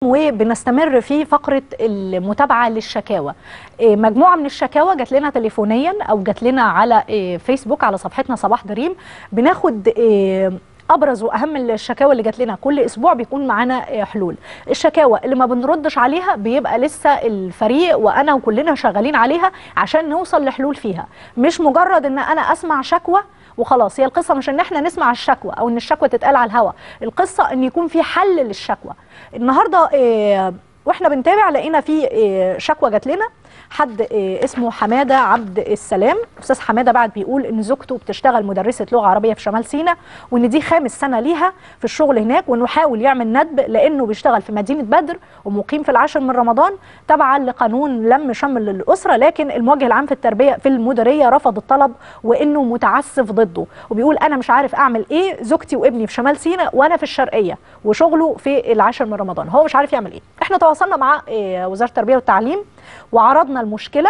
وبنستمر في فقرة المتابعة للشكاوى إيه، مجموعة من الشكاوى جات لنا تليفونيا أو جات لنا على إيه، فيسبوك على صفحتنا صباح دريم بناخد إيه، ابرز واهم الشكاوى اللي جات لنا كل اسبوع بيكون معانا إيه، حلول الشكاوى اللي ما بنردش عليها بيبقى لسه الفريق وانا وكلنا شغالين عليها عشان نوصل لحلول فيها مش مجرد ان انا اسمع شكوى وخلاص هي القصه مش ان احنا نسمع الشكوى او ان الشكوى تتقال على الهواء القصه ان يكون في حل للشكوى النهارده إيه واحنا بنتابع لقينا في إيه شكوى جات لنا حد إيه اسمه حماده عبد السلام استاذ حماده بعد بيقول ان زوجته بتشتغل مدرسه لغه عربيه في شمال سيناء وان دي خامس سنه ليها في الشغل هناك وانه حاول يعمل ندب لانه بيشتغل في مدينه بدر ومقيم في العاشر من رمضان تبعا لقانون لم شمل للاسره لكن الموجه العام في التربيه في المديريه رفض الطلب وانه متعسف ضده وبيقول انا مش عارف اعمل ايه زوجتي وابني في شمال سيناء وانا في الشرقيه وشغله في العاشر من رمضان هو مش عارف يعمل ايه احنا تواصلنا مع إيه، وزاره التربيه والتعليم وعرضنا المشكله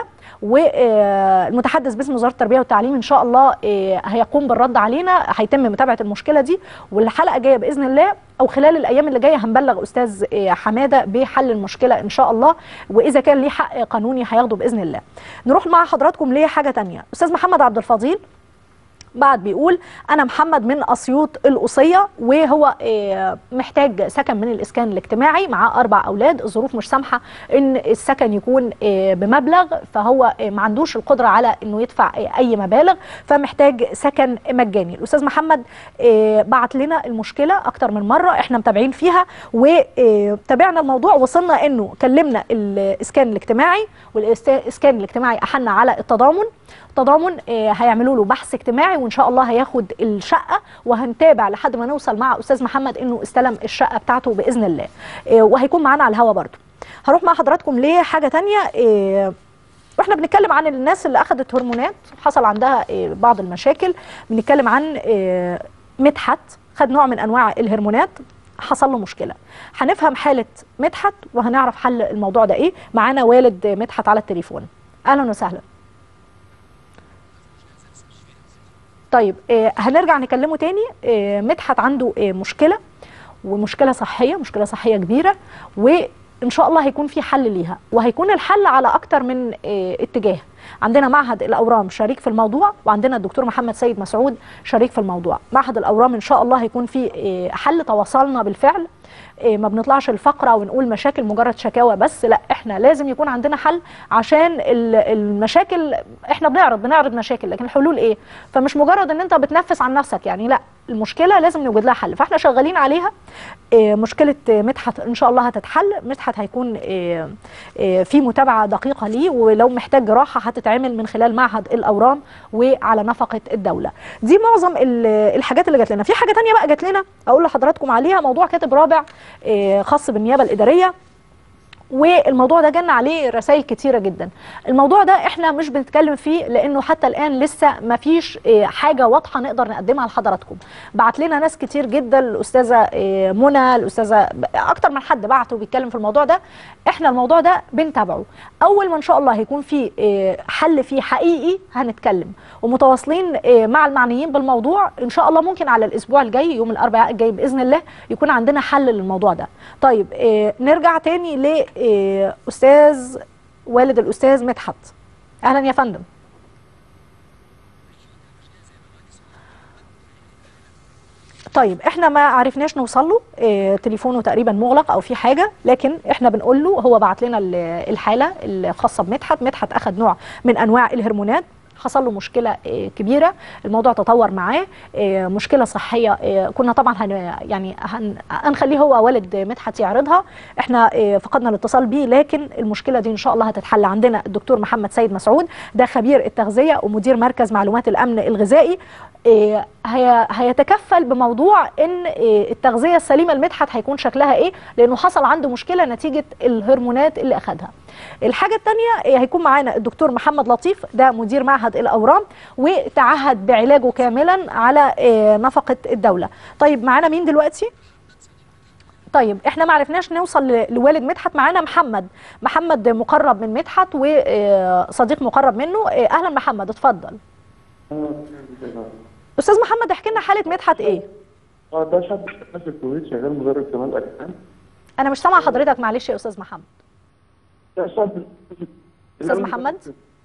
والمتحدث باسم وزاره التربيه والتعليم ان شاء الله إيه، هيقوم بالرد علينا هيتم متابعه المشكله دي والحلقه الجايه باذن الله او خلال الايام اللي جايه هنبلغ استاذ إيه، حماده بحل المشكله ان شاء الله واذا كان ليه حق قانوني هياخده باذن الله نروح مع حضراتكم ليه حاجه تانية استاذ محمد عبد الفضيل بعد بيقول انا محمد من اسيوط القصيه وهو آه، محتاج سكن من الاسكان الاجتماعي معاه اربع اولاد الظروف مش سامحه ان السكن يكون آه، بمبلغ فهو آه، ما عندوش القدره على انه يدفع آه، اي مبالغ فمحتاج سكن مجاني الاستاذ محمد آه، بعت لنا المشكله اكتر من مره احنا متابعين فيها وتابعنا الموضوع وصلنا انه كلمنا الاسكان الاجتماعي والاسكان الاجتماعي احنا على التضامن التضامن آه، هيعملوا له بحث اجتماعي وان شاء الله هياخد الشقه وهنتابع لحد ما نوصل مع استاذ محمد انه استلم الشقه بتاعته باذن الله آه، وهيكون معانا على الهوا برضو هروح مع حضراتكم لحاجه تانية آه، واحنا بنتكلم عن الناس اللي اخذت هرمونات حصل عندها آه، بعض المشاكل بنتكلم عن آه، مدحت خد نوع من انواع الهرمونات حصل له مشكله هنفهم حاله مدحت وهنعرف حل الموضوع ده ايه معانا والد مدحت على التليفون اهلا وسهلا طيب آه، هنرجع نكلمه تاني آه، مدحت عنده آه، مشكله ومشكله صحيه مشكله صحيه كبيره وان شاء الله هيكون في حل ليها وهيكون الحل على اكتر من آه، اتجاه عندنا معهد الاورام شريك في الموضوع وعندنا الدكتور محمد سيد مسعود شريك في الموضوع معهد الاورام ان شاء الله هيكون في آه، حل تواصلنا بالفعل آه، ما بنطلعش الفقره ونقول مشاكل مجرد شكاوى بس لا احنا لازم يكون عندنا حل عشان ال- المشاكل احنا بنعرض بنعرض مشاكل لكن الحلول ايه فمش مجرد ان انت بتنفس عن نفسك يعني لا المشكله لازم نوجد لها حل فاحنا شغالين عليها آه، مشكله آه، مدحت ان شاء الله هتتحل مدحت هيكون آه، آه، في متابعه دقيقه ليه ولو محتاج جراحه هتتعمل من خلال معهد الاورام وعلى نفقه الدوله دي معظم ال- الحاجات اللي جات لنا في حاجه تانية بقى جات لنا اقول لحضراتكم عليها موضوع كاتب رابع آه، خاص بالنيابه الاداريه والموضوع ده جالنا عليه رسائل كتيره جدا الموضوع ده احنا مش بنتكلم فيه لانه حتى الان لسه ما فيش اه، حاجه واضحه نقدر نقدمها لحضراتكم بعت لنا ناس كتير جدا الاستاذه اه، منى الاستاذه اكتر من حد بعت وبيتكلم في الموضوع ده احنا الموضوع ده بنتابعه اول ما ان شاء الله هيكون في اه، حل فيه حقيقي هنتكلم ومتواصلين اه، مع المعنيين بالموضوع ان شاء الله ممكن على الاسبوع الجاي يوم الاربعاء الجاي باذن الله يكون عندنا حل للموضوع ده طيب اه، نرجع تاني لاستاذ والد الاستاذ مدحت اهلا يا فندم طيب احنا ما عرفناش نوصل له اه تليفونه تقريبا مغلق او في حاجه لكن احنا بنقول له هو بعت لنا ال- الحاله الخاصه بمدحت مدحت اخذ نوع من انواع الهرمونات حصل له مشكله آه، كبيره الموضوع تطور معاه آه، مشكله صحيه آه، كنا طبعا هن يعني هن هنخليه هو والد مدحت يعرضها احنا آه، فقدنا الاتصال بيه لكن المشكله دي ان شاء الله هتتحل عندنا الدكتور محمد سيد مسعود ده خبير التغذيه ومدير مركز معلومات الامن الغذائي آه، هي هيتكفل بموضوع ان آه، التغذيه السليمه لمدحت هيكون شكلها ايه لانه حصل عنده مشكله نتيجه الهرمونات اللي اخذها الحاجه الثانيه هيكون معانا الدكتور محمد لطيف ده مدير معهد الاورام وتعهد بعلاجه كاملا على آه، نفقه الدوله طيب معانا مين دلوقتي طيب احنا ما عرفناش نوصل ل- لوالد مدحت معانا محمد محمد مقرب من مدحت وصديق مقرب منه آه، اهلا محمد اتفضل استاذ محمد احكي لنا حاله مدحت ايه اه ده شاب شغال في الكويت شغال مدرب كمال اجسام انا مش سامعه حضرتك معلش يا استاذ محمد يا أستاذ أستاذ محمد؟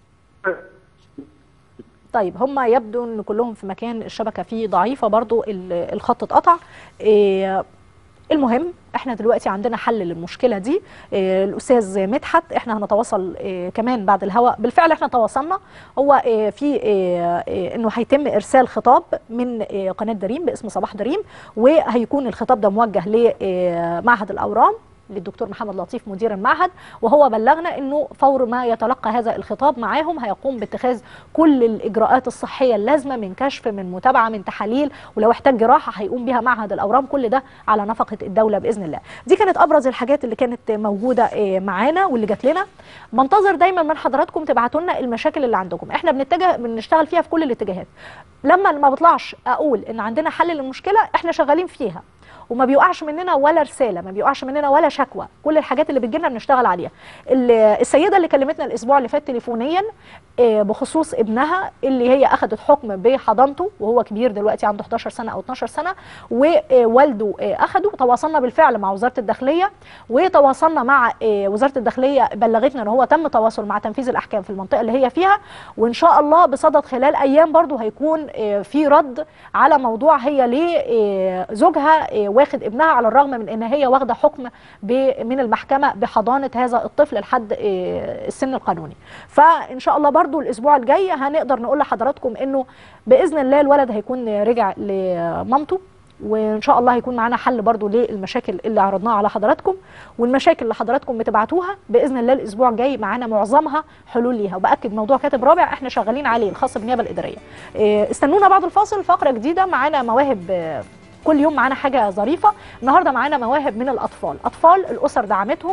طيب هم يبدو ان كلهم في مكان الشبكه فيه ضعيفه برضو ال- الخط اتقطع إيه، المهم احنا دلوقتي عندنا حل للمشكله دي إيه، الاستاذ مدحت احنا هنتواصل إيه، كمان بعد الهواء بالفعل احنا تواصلنا هو إيه، في إيه، إيه، انه هيتم ارسال خطاب من إيه، قناه دريم باسم صباح دريم وهيكون الخطاب ده موجه لمعهد الاورام للدكتور محمد لطيف مدير المعهد وهو بلغنا انه فور ما يتلقى هذا الخطاب معاهم هيقوم باتخاذ كل الاجراءات الصحيه اللازمه من كشف من متابعه من تحاليل ولو احتاج جراحه هيقوم بها معهد الاورام كل ده على نفقه الدوله باذن الله دي كانت ابرز الحاجات اللي كانت موجوده آه، معانا واللي جات لنا منتظر دايما من حضراتكم تبعتوا لنا المشاكل اللي عندكم احنا بنتجه بنشتغل فيها في كل الاتجاهات لما ما بطلعش اقول ان عندنا حل للمشكله احنا شغالين فيها وما بيوقعش مننا ولا رساله ما بيوقعش مننا ولا شكوى كل الحاجات اللي بتجيلنا بنشتغل عليها ال- السيده اللي كلمتنا الاسبوع اللي فات تليفونيا آه، بخصوص ابنها اللي هي اخذت حكم بحضانته وهو كبير دلوقتي عنده 11 سنه او 12 سنه ووالده آه، اخده تواصلنا بالفعل مع وزاره الداخليه وتواصلنا مع آه، وزاره الداخليه بلغتنا ان هو تم التواصل مع تنفيذ الاحكام في المنطقه اللي هي فيها وان شاء الله بصدد خلال ايام برضو هيكون آه، في رد على موضوع هي ليه آه، زوجها آه، واخد ابنها على الرغم من ان هي واخده حكم ب- من المحكمه بحضانه هذا الطفل لحد آه، السن القانوني فان شاء الله برضو الاسبوع الجاي هنقدر نقول لحضراتكم انه باذن الله الولد هيكون رجع لمامته وان شاء الله هيكون معانا حل برضو للمشاكل اللي عرضناها على حضراتكم والمشاكل اللي حضراتكم بتبعتوها باذن الله الاسبوع الجاي معانا معظمها حلول ليها وباكد موضوع كاتب رابع احنا شغالين عليه الخاص بالنيابه الاداريه إيه، استنونا بعد الفاصل فقره جديده معانا مواهب آه، كل يوم معانا حاجه ظريفه النهارده معانا مواهب من الاطفال اطفال الاسر دعمتهم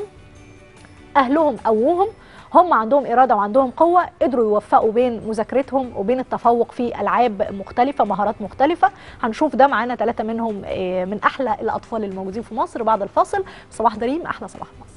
اهلهم قووهم هم عندهم اراده وعندهم قوه قدروا يوفقوا بين مذاكرتهم وبين التفوق في العاب مختلفه مهارات مختلفه هنشوف ده معانا ثلاثه منهم آه، من احلى الاطفال الموجودين في مصر بعد الفاصل صباح دريم احلى صباح مصر